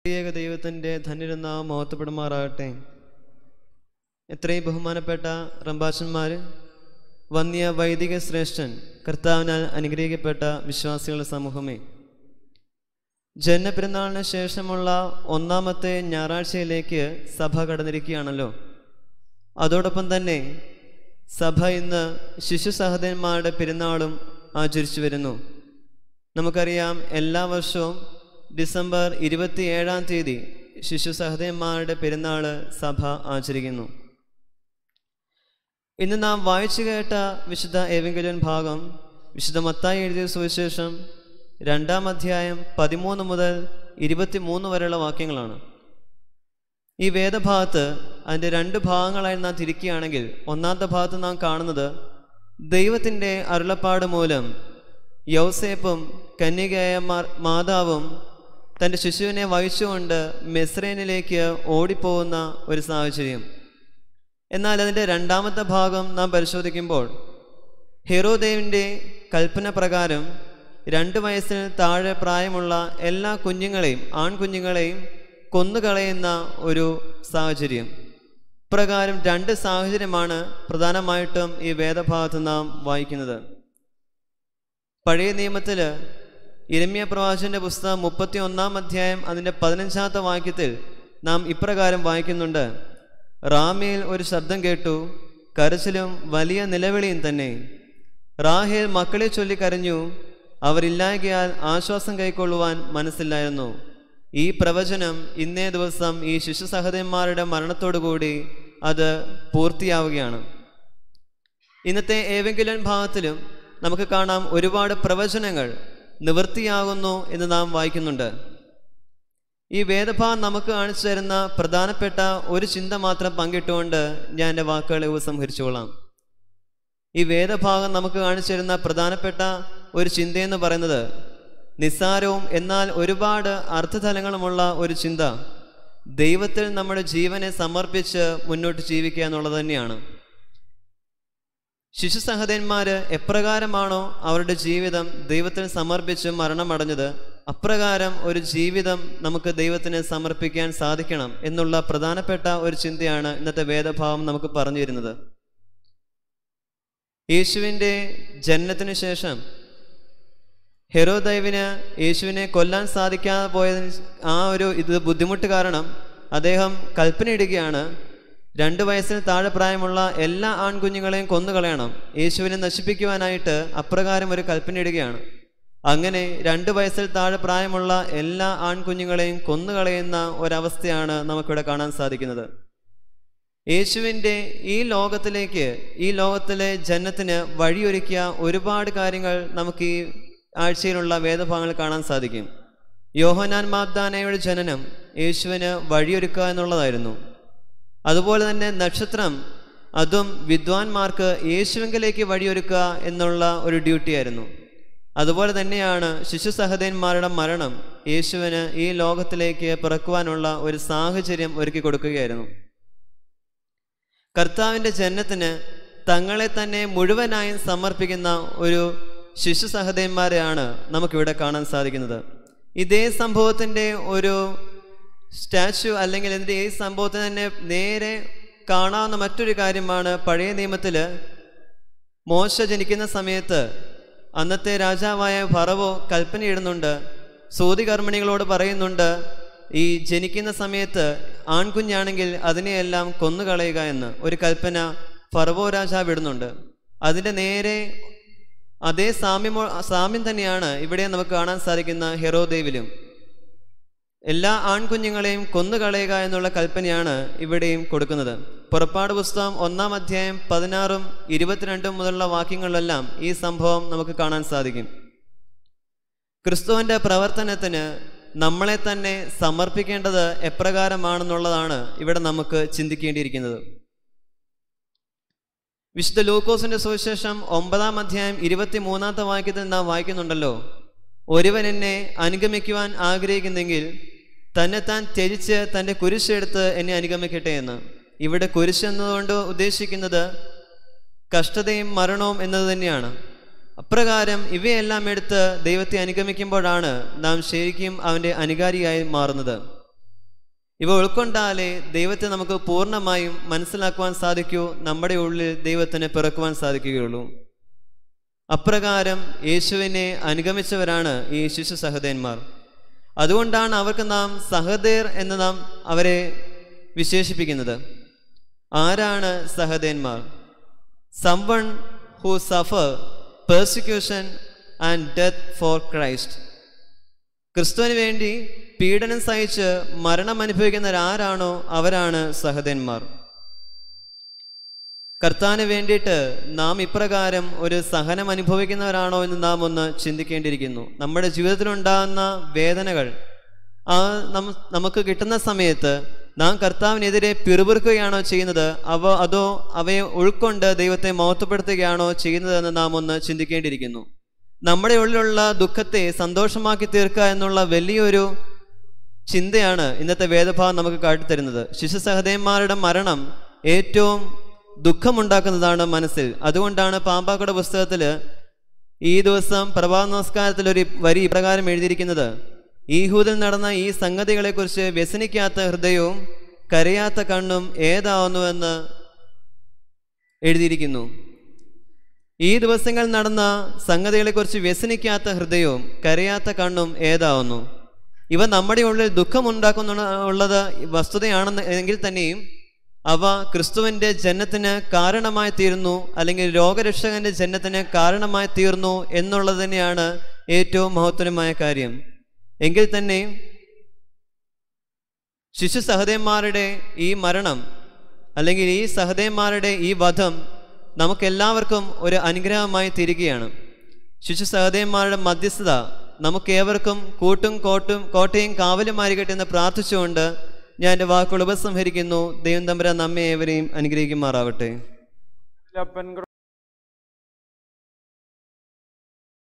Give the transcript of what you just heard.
ഏക ദൈവത്തിൻ്റെ ധന്യരുന്നാമം മഹത്വപ്പെടുമാറാകട്ടെ എത്രയും ബഹുമാനപ്പെട്ട റംബാഷന്മാർ വന്യ വൈദിക ശ്രേഷ്ഠൻ കർത്താവിനാൽ അനുഗ്രഹിക്കപ്പെട്ട വിശ്വാസികളുടെ സമൂഹമേ ജന്മപെരുന്നാളിന് ശേഷമുള്ള ഒന്നാമത്തെ ഞായറാഴ്ചയിലേക്ക് സഭ കടന്നിരിക്കുകയാണല്ലോ അതോടൊപ്പം തന്നെ സഭ ഇന്ന് ശിശു സഹോദരന്മാരുടെ പെരുന്നാളും ആചരിച്ചു വരുന്നു നമുക്കറിയാം എല്ലാ വർഷവും ഡിസംബർ ഇരുപത്തി ഏഴാം തീയതി ശിശു സഹോദരന്മാരുടെ പെരുന്നാൾ സഭ ആചരിക്കുന്നു ഇന്ന് നാം വായിച്ചു കേട്ട വിശുദ്ധ ഏവെങ്കിലും ഭാഗം വിശുദ്ധ മത്തായി എഴുതിയ സുവിശേഷം രണ്ടാം അധ്യായം പതിമൂന്ന് മുതൽ ഇരുപത്തിമൂന്ന് വരെയുള്ള വാക്യങ്ങളാണ് ഈ വേദഭാഗത്ത് അതിൻ്റെ രണ്ട് ഭാഗങ്ങളായി നാം തിരിക്കുകയാണെങ്കിൽ ഒന്നാമത്തെ ഭാഗത്ത് നാം കാണുന്നത് ദൈവത്തിൻ്റെ അരുളപ്പാട് മൂലം യൗസേപ്പും കന്യകയായ മാ- മാതാവും തൻ്റെ ശിശുവിനെ വഹിച്ചുകൊണ്ട് മെസ്രേനിലേക്ക് ഓടിപ്പോകുന്ന ഒരു സാഹചര്യം എന്നാൽ അതിൻ്റെ രണ്ടാമത്തെ ഭാഗം നാം പരിശോധിക്കുമ്പോൾ ഹെറോദേവിൻ്റെ കൽപ്പന പ്രകാരം രണ്ട് വയസ്സിന് താഴെ പ്രായമുള്ള എല്ലാ കുഞ്ഞുങ്ങളെയും ആൺകുഞ്ഞുങ്ങളെയും കൊന്നുകളയുന്ന ഒരു സാഹചര്യം പ്രകാരം രണ്ട് സാഹചര്യമാണ് പ്രധാനമായിട്ടും ഈ വേദഭാഗത്ത് നാം വായിക്കുന്നത് പഴയ നിയമത്തിൽ ഇരമ്യ പ്രവാചന്റെ പുസ്തകം മുപ്പത്തി ഒന്നാം അധ്യായം അതിൻ്റെ പതിനഞ്ചാമത്തെ വാക്യത്തിൽ നാം ഇപ്രകാരം വായിക്കുന്നുണ്ട് റാമയിൽ ഒരു ശബ്ദം കേട്ടു കരച്ചിലും വലിയ നിലവിളിയും തന്നെ റാഹേൽ മക്കളെ ചൊല്ലി കരഞ്ഞു അവരില്ലായകയാൽ ആശ്വാസം കൈക്കൊള്ളുവാൻ മനസ്സില്ലായിരുന്നു ഈ പ്രവചനം ഇന്നേ ദിവസം ഈ ശിശു സഹോദരന്മാരുടെ മരണത്തോടുകൂടി അത് പൂർത്തിയാവുകയാണ് ഇന്നത്തെ ഏതെങ്കിലും ഭാഗത്തിലും നമുക്ക് കാണാം ഒരുപാട് പ്രവചനങ്ങൾ നിവൃത്തിയാകുന്നു എന്ന് നാം വായിക്കുന്നുണ്ട് ഈ വേദഭാഗം നമുക്ക് കാണിച്ചു തരുന്ന പ്രധാനപ്പെട്ട ഒരു ചിന്ത മാത്രം പങ്കിട്ടുകൊണ്ട് ഞാൻ എൻ്റെ വാക്കുകളെ ഉപസംഹരിച്ചുകൊള്ളാം ഈ വേദഭാഗം നമുക്ക് കാണിച്ചു തരുന്ന പ്രധാനപ്പെട്ട ഒരു ചിന്തയെന്ന് പറയുന്നത് നിസ്സാരവും എന്നാൽ ഒരുപാട് അർത്ഥതലങ്ങളുമുള്ള ഒരു ചിന്ത ദൈവത്തിൽ നമ്മുടെ ജീവനെ സമർപ്പിച്ച് മുന്നോട്ട് ജീവിക്കുക എന്നുള്ളത് തന്നെയാണ് ശിശു സഹോദരന്മാര് എപ്രകാരമാണോ അവരുടെ ജീവിതം ദൈവത്തിന് സമർപ്പിച്ച് മരണമടഞ്ഞത് അപ്രകാരം ഒരു ജീവിതം നമുക്ക് ദൈവത്തിന് സമർപ്പിക്കാൻ സാധിക്കണം എന്നുള്ള പ്രധാനപ്പെട്ട ഒരു ചിന്തയാണ് ഇന്നത്തെ വേദഭാവം നമുക്ക് പറഞ്ഞു തരുന്നത് യേശുവിൻ്റെ ജനനത്തിനു ശേഷം ഹെറോദൈവിന് യേശുവിനെ കൊല്ലാൻ സാധിക്കാതെ പോയതിന് ആ ഒരു ഇത് ബുദ്ധിമുട്ട് കാരണം അദ്ദേഹം കൽപ്പനയിടുകയാണ് രണ്ട് വയസ്സിന് താഴെ പ്രായമുള്ള എല്ലാ ആൺകുഞ്ഞുങ്ങളെയും കൊന്നുകളയണം യേശുവിനെ നശിപ്പിക്കുവാനായിട്ട് അപ്രകാരം ഒരു കൽപ്പനയിടുകയാണ് അങ്ങനെ രണ്ട് വയസ്സിൽ താഴെ പ്രായമുള്ള എല്ലാ ആൺകുഞ്ഞുങ്ങളെയും കൊന്നുകളയുന്ന ഒരവസ്ഥയാണ് നമുക്കിവിടെ കാണാൻ സാധിക്കുന്നത് യേശുവിൻ്റെ ഈ ലോകത്തിലേക്ക് ഈ ലോകത്തിലെ ജനത്തിന് വഴിയൊരുക്കിയ ഒരുപാട് കാര്യങ്ങൾ നമുക്ക് ഈ ആഴ്ചയിലുള്ള വേദഭാഗങ്ങൾ കാണാൻ സാധിക്കും യോഹനാൻ മാബ്ദാനയുടെ ജനനം യേശുവിന് വഴിയൊരുക്കുക എന്നുള്ളതായിരുന്നു അതുപോലെ തന്നെ നക്ഷത്രം അതും വിദ്വാൻമാർക്ക് യേശുവിങ്കിലേക്ക് വഴിയൊരുക്കുക എന്നുള്ള ഒരു ഡ്യൂട്ടിയായിരുന്നു അതുപോലെ തന്നെയാണ് ശിശു സഹോദരന്മാരുടെ മരണം യേശുവിന് ഈ ലോകത്തിലേക്ക് പിറക്കുവാനുള്ള ഒരു സാഹചര്യം ഒരുക്കി കൊടുക്കുകയായിരുന്നു കർത്താവിൻ്റെ ജനനത്തിന് തങ്ങളെ തന്നെ മുഴുവനായും സമർപ്പിക്കുന്ന ഒരു ശിശു സഹോദരന്മാരെയാണ് നമുക്കിവിടെ കാണാൻ സാധിക്കുന്നത് ഇതേ സംഭവത്തിൻ്റെ ഒരു സ്റ്റാച്ചു അല്ലെങ്കിൽ ഇതിൻ്റെ ഈ സംഭവത്തിന് തന്നെ നേരെ കാണാവുന്ന മറ്റൊരു കാര്യമാണ് പഴയ നിയമത്തിൽ മോശ ജനിക്കുന്ന സമയത്ത് അന്നത്തെ രാജാവായ ഫറവോ കൽപ്പനയിടുന്നുണ്ട് സൂതികർമ്മിണികളോട് പറയുന്നുണ്ട് ഈ ജനിക്കുന്ന സമയത്ത് ആൺകുഞ്ഞാണെങ്കിൽ അതിനെയെല്ലാം കൊന്നുകളയുക എന്ന് ഒരു കൽപ്പന ഫറവോ രാജാവ് ഇടുന്നുണ്ട് അതിൻ്റെ നേരെ അതേ സാമ്യമോ സാമ്യം തന്നെയാണ് ഇവിടെ നമുക്ക് കാണാൻ സാധിക്കുന്ന ഹെറോദേവിലും എല്ലാ ആൺകുഞ്ഞുങ്ങളെയും കൊന്നുകളയുക എന്നുള്ള കൽപ്പനയാണ് ഇവിടെയും കൊടുക്കുന്നത് പുറപ്പാട് പുസ്തകം ഒന്നാം അധ്യായം പതിനാറും ഇരുപത്തിരണ്ടും മുതലുള്ള വാക്യങ്ങളിലെല്ലാം ഈ സംഭവം നമുക്ക് കാണാൻ സാധിക്കും ക്രിസ്തുവിൻ്റെ പ്രവർത്തനത്തിന് നമ്മളെ തന്നെ സമർപ്പിക്കേണ്ടത് എപ്രകാരമാണെന്നുള്ളതാണ് ഇവിടെ നമുക്ക് ചിന്തിക്കേണ്ടിയിരിക്കുന്നത് വിശുദ്ധ ലൂക്കോസിന്റെ സുവിശേഷം ഒമ്പതാം അധ്യായം ഇരുപത്തി മൂന്നാമത്തെ വാക്യത്തിൽ നാം വായിക്കുന്നുണ്ടല്ലോ ഒരുവൻ എന്നെ അനുഗമിക്കുവാൻ ആഗ്രഹിക്കുന്നെങ്കിൽ തന്നെ താൻ ത്യജിച്ച് തൻ്റെ കുരിശെടുത്ത് എന്നെ അനുഗമിക്കട്ടെ എന്ന് ഇവിടെ കുരിശ് എന്നതുകൊണ്ട് ഉദ്ദേശിക്കുന്നത് കഷ്ടതയും മരണവും എന്നത് തന്നെയാണ് അപ്രകാരം ഇവയെല്ലാം എടുത്ത് ദൈവത്തെ അനുഗമിക്കുമ്പോഴാണ് നാം ശരിക്കും അവൻ്റെ അനുകാരിയായി മാറുന്നത് ഇവ ഉൾക്കൊണ്ടാലേ ദൈവത്തെ നമുക്ക് പൂർണ്ണമായും മനസ്സിലാക്കുവാൻ സാധിക്കൂ നമ്മുടെ ഉള്ളിൽ ദൈവത്തിന് പിറക്കുവാൻ സാധിക്കുകയുള്ളൂ അപ്രകാരം യേശുവിനെ അനുഗമിച്ചവരാണ് ഈ ശിശു സഹോദയന്മാർ അതുകൊണ്ടാണ് അവർക്ക് നാം സഹദേർ എന്ന് നാം അവരെ വിശേഷിപ്പിക്കുന്നത് ആരാണ് സഹദേന്മാർ someone who suffer persecution and death for Christ ക്രിസ്തുവിന് വേണ്ടി പീഡനം സഹിച്ച് മരണം അനുഭവിക്കുന്നവരാരാണോ അവരാണ് സഹദന്മാർ കർത്താവിന് വേണ്ടിയിട്ട് നാം ഇപ്രകാരം ഒരു സഹനം അനുഭവിക്കുന്നവരാണോ എന്ന് നാം ഒന്ന് ചിന്തിക്കേണ്ടിയിരിക്കുന്നു നമ്മുടെ ജീവിതത്തിലുണ്ടാകുന്ന വേദനകൾ ആ നം- നമുക്ക് കിട്ടുന്ന സമയത്ത് നാം കർത്താവിനെതിരെ പിറുപിറുക്കുകയാണോ ചെയ്യുന്നത് അവ അതോ അവയെ ഉൾക്കൊണ്ട് ദൈവത്തെ മഹത്വപ്പെടുത്തുകയാണോ ചെയ്യുന്നതെന്ന് നാം ഒന്ന് ചിന്തിക്കേണ്ടിയിരിക്കുന്നു നമ്മുടെ ഉള്ളിലുള്ള ദുഃഖത്തെ സന്തോഷമാക്കി തീർക്കുക എന്നുള്ള വലിയൊരു ചിന്തയാണ് ഇന്നത്തെ വേദഭാഗം നമുക്ക് കാട്ടിത്തരുന്നത് ശിശു സഹദേവന്മാരുടെ മരണം ഏറ്റവും ദുഃഖമുണ്ടാക്കുന്നതാണ് മനസ്സിൽ അതുകൊണ്ടാണ് പാമ്പാക്കട പുസ്തകത്തിൽ ഈ ദിവസം പ്രഭാത നമസ്കാരത്തിൽ ഒരു വരി ഇപ്രകാരം എഴുതിയിരിക്കുന്നത് ഈഹൂദിൽ നടന്ന ഈ സംഗതികളെക്കുറിച്ച് വ്യസനിക്കാത്ത ഹൃദയവും കരയാത്ത കണ്ണും ഏതാവുന്നുവെന്ന് എഴുതിയിരിക്കുന്നു ഈ ദിവസങ്ങൾ നടന്ന സംഗതികളെക്കുറിച്ച് വ്യസനിക്കാത്ത ഹൃദയവും കരയാത്ത കണ്ണും ഏതാവുന്നു ഇവ നമ്മുടെ ഉള്ളിൽ ദുഃഖമുണ്ടാക്കുന്ന ഉള്ളത് വസ്തുതയാണെന്ന് എങ്കിൽ തന്നെയും അവ ക്രിസ്തുവിൻ്റെ ജനനത്തിന് കാരണമായി തീർന്നു അല്ലെങ്കിൽ രോഗരക്ഷകന്റെ ജനനത്തിന് കാരണമായി തീർന്നു എന്നുള്ളത് തന്നെയാണ് ഏറ്റവും മഹത്വരമായ കാര്യം എങ്കിൽ തന്നെ ശിശു സഹദേന്മാരുടെ ഈ മരണം അല്ലെങ്കിൽ ഈ സഹദേന്മാരുടെ ഈ വധം നമുക്കെല്ലാവർക്കും ഒരു അനുഗ്രഹമായി തീരുകയാണ് ശിശു സഹദേന്മാരുടെ മധ്യസ്ഥത നമുക്കേവർക്കും കൂട്ടും കോട്ടും കോട്ടയും കാവലുമായിരിക്കട്ടെ എന്ന് പ്രാർത്ഥിച്ചുകൊണ്ട് ഞാൻ എൻ്റെ വാക്കുകൾ ഉപസംഹരിക്കുന്നു ദൈവം തമ്പുരാൻ നമ്മെ ഏവരെയും അനുഗ്രഹിക്കുമാറാവട്ടെ അപ്പൻ